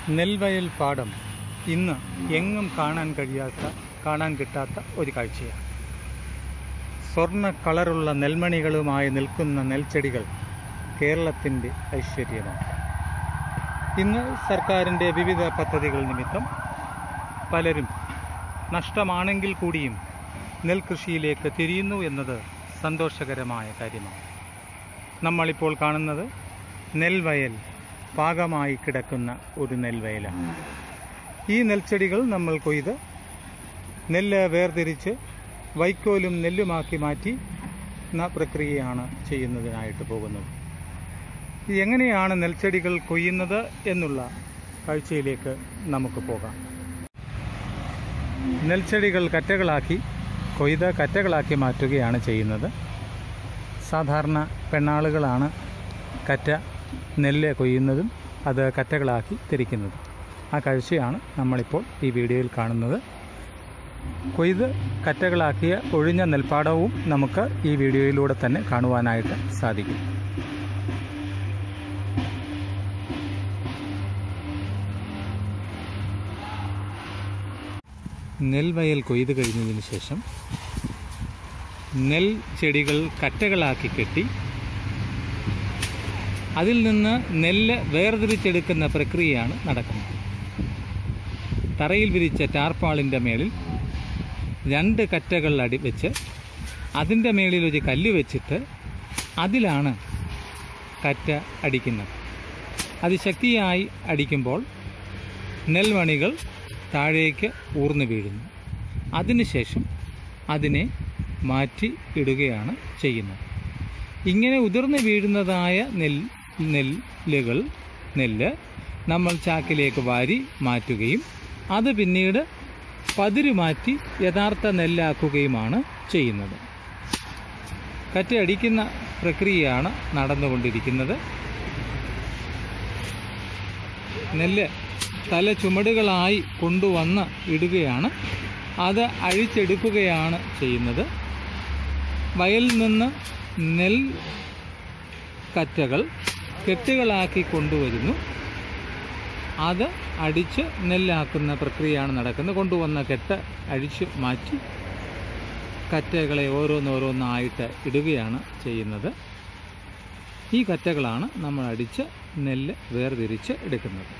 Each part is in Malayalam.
നെൽവയൽ പാടം ഇന്ന് എങ്ങും കാണാൻ കഴിയാത്ത കാണാൻ കിട്ടാത്ത ഒരു കാഴ്ചയാണ് സ്വർണ്ണ കളറുള്ള നെൽമണികളുമായി നിൽക്കുന്ന നെൽച്ചെടികൾ കേരളത്തിൻ്റെ ഐശ്വര്യമാണ് ഇന്ന് സർക്കാരിൻ്റെ വിവിധ പദ്ധതികൾ നിമിത്തം പലരും നഷ്ടമാണെങ്കിൽ കൂടിയും നെൽകൃഷിയിലേക്ക് തിരിയുന്നു എന്നത് സന്തോഷകരമായ കാര്യമാണ് നമ്മളിപ്പോൾ കാണുന്നത് നെൽവയൽ പാകമായി കിടക്കുന്ന ഒരു നെൽവയലാണ് ഈ നെൽച്ചെടികൾ നമ്മൾ കൊയ്ത് നെല്ല് വേർതിരിച്ച് വൈക്കോലും നെല്ലുമാക്കി മാറ്റി എന്ന പ്രക്രിയയാണ് ചെയ്യുന്നതിനായിട്ട് പോകുന്നത് ഇത് എങ്ങനെയാണ് നെൽച്ചെടികൾ കൊയ്യുന്നത് എന്നുള്ള കാഴ്ചയിലേക്ക് നമുക്ക് പോകാം നെൽച്ചെടികൾ കറ്റകളാക്കി കൊയ്ത് കറ്റകളാക്കി മാറ്റുകയാണ് ചെയ്യുന്നത് സാധാരണ പെണ്ണാളുകളാണ് കറ്റ നെല്ല് കൊയ്യുന്നതും അത് കറ്റകളാക്കി തിരിക്കുന്നതും ആ കാഴ്ചയാണ് നമ്മളിപ്പോൾ ഈ വീഡിയോയിൽ കാണുന്നത് കൊയ്ത് കറ്റകളാക്കിയ ഒഴിഞ്ഞ നെൽപ്പാടവും നമുക്ക് ഈ വീഡിയോയിലൂടെ തന്നെ കാണുവാനായിട്ട് സാധിക്കും നെൽവയൽ കൊയ്ത് കഴിഞ്ഞതിന് ശേഷം നെൽ ചെടികൾ കറ്റകളാക്കി കെട്ടി അതിൽ നിന്ന് നെല്ല് വേർതിരിച്ചെടുക്കുന്ന പ്രക്രിയയാണ് നടക്കുന്നത് തറയിൽ വിരിച്ച ടാർപ്പാളിൻ്റെ മേളിൽ രണ്ട് കറ്റകൾ അടി വെച്ച് അതിൻ്റെ മേളിൽ ഒരു കല്ല് വെച്ചിട്ട് അതിലാണ് കറ്റ അടിക്കുന്നത് അതിശക്തിയായി അടിക്കുമ്പോൾ നെൽമണികൾ താഴേക്ക് ഊർന്നു വീഴുന്നു അതിനുശേഷം അതിനെ മാറ്റി ഇടുകയാണ് ചെയ്യുന്നത് ഇങ്ങനെ ഉതിർന്നു വീഴുന്നതായ നെൽ നെല്ലുകൾ നെല്ല് നമ്മൾ ചാക്കിലേക്ക് വാരി മാറ്റുകയും അത് പിന്നീട് പതിര് മാറ്റി യഥാർത്ഥ നെല്ലാക്കുകയുമാണ് ചെയ്യുന്നത് കറ്റയടിക്കുന്ന പ്രക്രിയയാണ് നടന്നുകൊണ്ടിരിക്കുന്നത് നെല്ല് തല ചുമടുകളായി കൊണ്ടുവന്ന് ഇടുകയാണ് അത് അഴിച്ചെടുക്കുകയാണ് ചെയ്യുന്നത് വയലിൽ നിന്ന് നെൽ കറ്റകൾ കെട്ടുകളാക്കി കൊണ്ടുവരുന്നു അത് അടിച്ച് നെല്ലാക്കുന്ന പ്രക്രിയയാണ് നടക്കുന്നത് കൊണ്ടുവന്ന കെട്ട് അഴിച്ച് മാറ്റി കറ്റകളെ ഓരോന്നോരോന്നായിട്ട് ഇടുകയാണ് ചെയ്യുന്നത് ഈ കറ്റകളാണ് നമ്മൾ അടിച്ച് നെല്ല് വേർതിരിച്ച് എടുക്കുന്നത്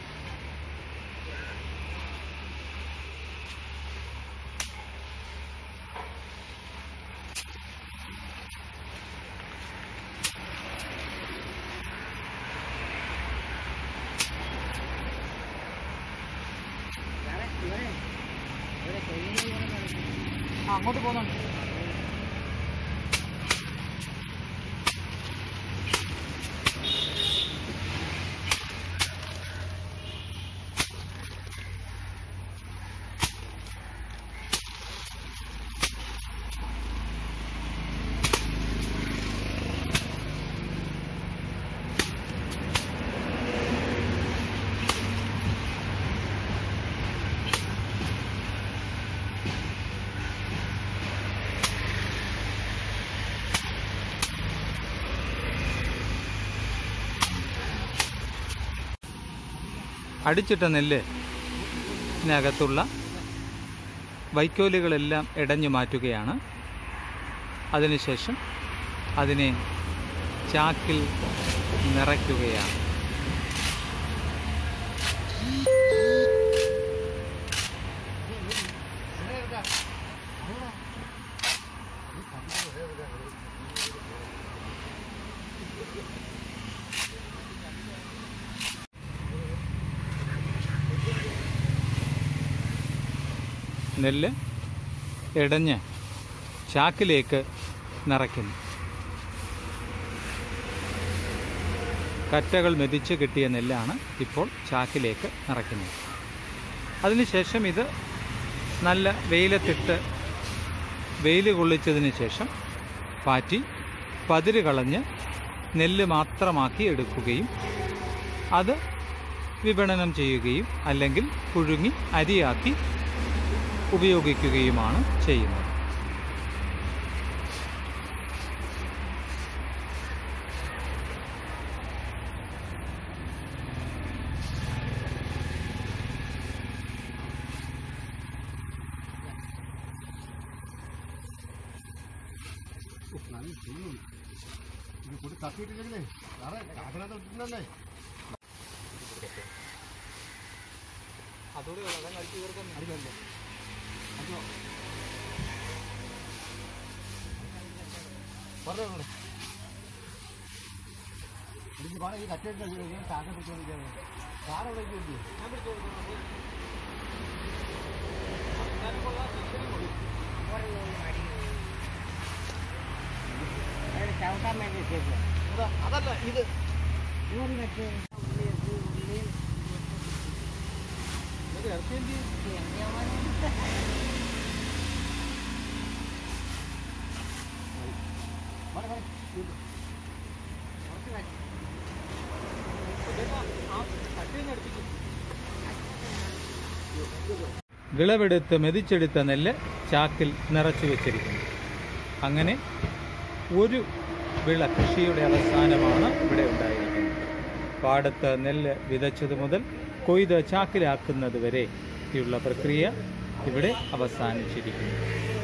അങ്ങോട്ട് പോകുന്നുണ്ട് അടിച്ചിട്ട നെല്ല് ഇതിനകത്തുള്ള വൈക്കോലുകളെല്ലാം ഇടഞ്ഞു മാറ്റുകയാണ് അതിനുശേഷം അതിനെ ചാക്കിൽ നിറയ്ക്കുകയാണ് നെല്ല് ഇടഞ്ഞ് ചാക്കിലേക്ക് നിറയ്ക്കുന്നു കറ്റകൾ മെതിച്ച് കിട്ടിയ നെല്ലാണ് ഇപ്പോൾ ചാക്കിലേക്ക് നിറയ്ക്കുന്നത് അതിനുശേഷം ഇത് നല്ല വെയിലത്തിട്ട് വെയിൽ കൊള്ളിച്ചതിന് ശേഷം പാറ്റി പതിര് കളഞ്ഞ് നെല്ല് മാത്രമാക്കി എടുക്കുകയും അത് വിപണനം ചെയ്യുകയും അല്ലെങ്കിൽ പുഴുങ്ങി അരിയാക്കി ഉപയോഗിക്കുകയുമാണ് ചെയ്യുന്നത് ഇത് കൂടി തട്ടിയിട്ടില്ലെങ്കിലേ സാറേ കാക്കനകത്ത് ഇട്ടിട്ടുണ്ടല്ലേ അതോടെ വെള്ളം അടിച്ചു തീർക്കുന്നു അടിക്കല്ലേ അടിച്ചോ പറഞ്ഞോ നിങ്ങള്. എനിക്ക് പാടെ ഈ കട്ടിയിട്ട് ഞാൻ കാക്ക പിടിച്ചോണ്ടിരിക്കുകയാണ് സാറെവിടെ ഇരിക്കുന്നുണ്ട് ഞാൻ പിടിച്ചു കൊടുക്കുന്നു ഞാനും കൊള്ളാം ശിക്ഷനും കൊള്ളാം ചവിട്ടാൻ വേണ്ടി ചെയ്തു ഇതാ, അതല്ല ഇത് ഊരി വെച്ച് ഉള്ളി ഇട്ട് ഉള്ളി ഇത് ഇറച്ചി എന്ത് ചെയ്യും? മതി മതി ഇത്. ഇതൊക്കെ ആ കട്ടിയിൽ നിന്ന് എടുപ്പിക്കും വിളവെടുത്ത് മെതിച്ചെടുത്ത നെല്ല് ചാക്കിൽ നിറച്ചു വെച്ചിരിക്കുന്നു അങ്ങനെ ഒരു വിള കൃഷിയുടെ അവസാനമാണ് ഇവിടെ ഉണ്ടായിരിക്കുന്നത് പാടത്ത് നെല്ല് വിതച്ചത് മുതൽ കൊയ്ത് ചാക്കിലാക്കുന്നത് വരെ ഉള്ള പ്രക്രിയ ഇവിടെ അവസാനിച്ചിരിക്കുന്നു